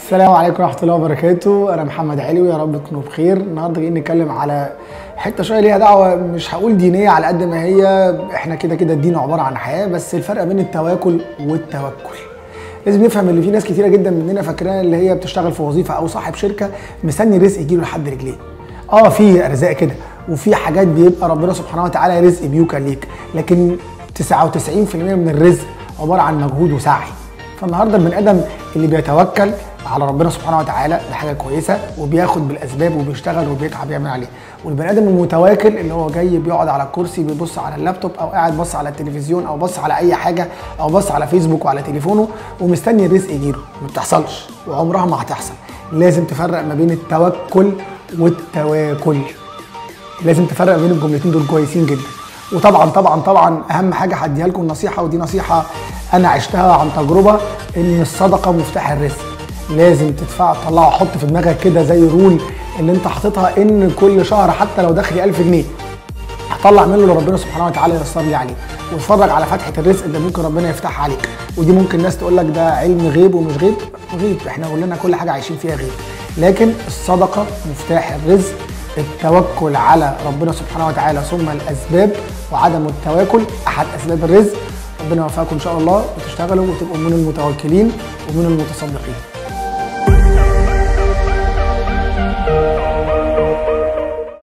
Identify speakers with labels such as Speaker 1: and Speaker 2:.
Speaker 1: السلام عليكم ورحمة الله وبركاته، أنا محمد علوي يا رب تكونوا بخير، النهارده جايين نتكلم على حتة شوية ليها دعوة مش هقول دينية على قد ما هي احنا كده كده الدين عبارة عن حياة بس الفرق بين التواكل والتوكل. لازم نفهم ان في ناس كتيرة جدا مننا فاكرين اللي هي بتشتغل في وظيفة أو صاحب شركة مستني رزق يجيله لحد رجليه. اه في ارزاق كده وفي حاجات بيبقى ربنا سبحانه وتعالى رزق بيوكل ليك لكن 99% من الرزق عبارة عن مجهود وسعي. فالنهارده البني ادم اللي بيتوكل على ربنا سبحانه وتعالى ده حاجه كويسه وبياخد بالاسباب وبيشتغل وبيتعب يعمل عليه والبني ادم المتواكل اللي هو جاي بيقعد على الكرسي بيبص على اللابتوب او قاعد بص على التلفزيون او بص على اي حاجه او بص على فيسبوك وعلى تليفونه ومستني الرزق يجيله ما بتحصلش وعمرها ما هتحصل لازم تفرق ما بين التوكل والتواكل لازم تفرق ما بين الجملتين دول كويسين جدا وطبعا طبعا طبعا اهم حاجه هديها لكم نصيحه ودي نصيحه انا عشتها عن تجربه ان الصدقه مفتاح الرزق لازم تدفع تطلعه حط في دماغك كده زي رول اللي انت حاططها ان كل شهر حتى لو دخلي 1000 جنيه هطلع منه اللي ربنا سبحانه وتعالى ييسر لي عليه واتفرج على فتحه الرزق اللي ممكن ربنا يفتحها عليك ودي ممكن ناس تقول لك ده علم غيب ومش غيب غيب احنا كلنا كل حاجه عايشين فيها غيب لكن الصدقه مفتاح الرزق التوكل على ربنا سبحانه وتعالى ثم الاسباب وعدم التواكل احد اسباب الرزق ربنا يوفقكم ان شاء الله وتشتغلوا وتبقوا من المتوكلين ومن المتصدقين